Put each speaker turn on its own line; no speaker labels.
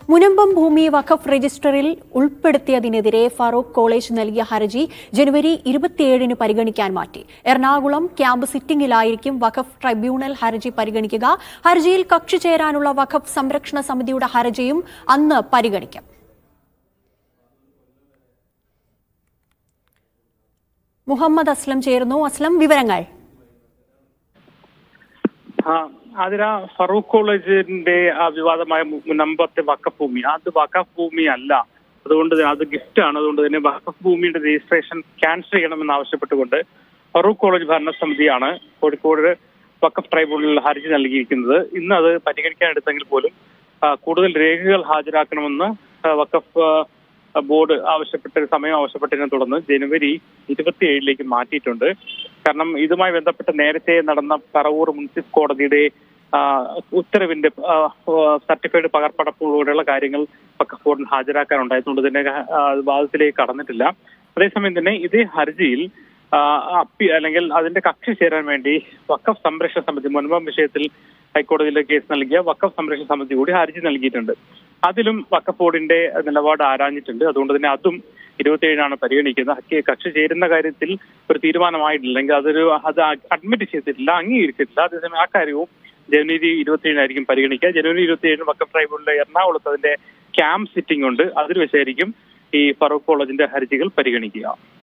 മുനമ്പം ഭൂമി വഖഫ് രജിസ്റ്ററിൽ ഉൾപ്പെടുത്തിയതിനെതിരെ ഫറൂഖ് കോളേജ് നൽകിയ ഹർജി ജനുവരി ഇരുപത്തിയേഴിന് പരിഗണിക്കാൻ മാറ്റി എറണാകുളം ക്യാമ്പ് സിറ്റിംഗിലായിരിക്കും വഖഫ് ട്രൈബ്യൂണൽ ഹർജി പരിഗണിക്കുക ഹർജിയിൽ കക്ഷി ചേരാനുള്ള വഖഫ് സംരക്ഷണ സമിതിയുടെ ഹർജിയും അന്ന് പരിഗണിക്കും മുഹമ്മദ് അസ്ലം ചേരുന്നു അസ്ലം വിവരങ്ങൾ
ആ, അതിന ഫറൂഖ് കോളേജിന്റെ ആ വിവാദമായ മു- മുനമ്പത്തെ വക്കഫ് ഭൂമി അത് വക്കഫ് ഭൂമി അല്ല അതുകൊണ്ട് തന്നെ അത് ഗിഫ്റ്റ് ആണ് അതുകൊണ്ട് തന്നെ വക്കഫ് ഭൂമിയുടെ രജിസ്ട്രേഷൻ ക്യാൻസൽ ചെയ്യണമെന്ന് ആവശ്യപ്പെട്ടുകൊണ്ട് ഫറൂഖ് കോളേജ് ഭരണസമിതിയാണ് കോഴിക്കോട് വക്കഫ് ട്രൈബ്യൂണലിൽ ഹർജി നൽകിയിരിക്കുന്നത് ഇന്ന് അത് പരിഗണിക്കാൻ എടുത്തെങ്കിൽ പോലും ആ, കൂടുതൽ രേഖകൾ ഹാജരാക്കണമെന്ന് ആ, വക്കഫ് ആ, ബോർഡ് ആവശ്യപ്പെട്ട സമയം ആവശ്യപ്പെട്ടതിനെ തുടർന്ന് ജനുവരി ഇരുപത്തിയേഴിലേക്ക് മാറ്റിയിട്ടുണ്ട് കാരണം ഇതുമായി ബന്ധപ്പെട്ട് നേരത്തെ നടന്ന പറവൂർ മുനിസിപ്പൽ കോടതിയുടെ ആ, ഉത്തരവിന്റെ ആ, സർട്ടിഫൈഡ് പകർപ്പടപ്പോടുകൂടെയുള്ള കാര്യങ്ങൾ വക്കഫ് ബോർഡിന് ഹാജരാക്കാനുണ്ടായതുകൊണ്ട് തന്നെ ആ, വാദത്തിലേക്ക് കടന്നിട്ടില്ല അതേസമയം തന്നെ ഇതേ ഹർജിയിൽ ആ, അപ്പി അല്ലെങ്കിൽ അതിന്റെ കക്ഷി ചേരാൻ വേണ്ടി വക്കഫ് സംരക്ഷണ സമിതി മുൻപം വിഷയത്തിൽ ഹൈക്കോടതിയിലെ കേസ് നൽകിയ വക്കഫ് സംരക്ഷണ സമിതി കൂടി ഹർജി നൽകിയിട്ടുണ്ട് അതിലും വക്കഫ് ബോർഡിന്റെ നിലപാട് ആരാഞ്ഞിട്ടുണ്ട് അതുകൊണ്ട് തന്നെ അതും ഇരുപത്തിയേഴിനാണ് പരിഗണിക്കുന്നത് ഹക്കി- കക്ഷി ചേരുന്ന കാര്യത്തിൽ ഒരു തീരുമാനമായിട്ടില്ല അല്ലെങ്കിൽ അതൊരു അത് അഡ്മിറ്റ് ചെയ്തിട്ടില്ല അംഗീകരിച്ചിട്ടില്ല അതേസമയം ആ കാര്യവും ജനുവരി ഇരുപത്തിയേഴിനായിരിക്കും പരിഗണിക്കുക ജനുവരി ഇരുപത്തിയേഴിന് വക്കഫ് ട്രൈബ്യൂണലിലെ എറണാകുളത്ത് അതിന്റെ ക്യാമ്പ് സിറ്റിംഗ് ഉണ്ട് അതിൽ വെച്ചായിരിക്കും ഈ ഫറൂഖ് കോളേജിന്റെ ഹർജികൾ പരിഗണിക്കുക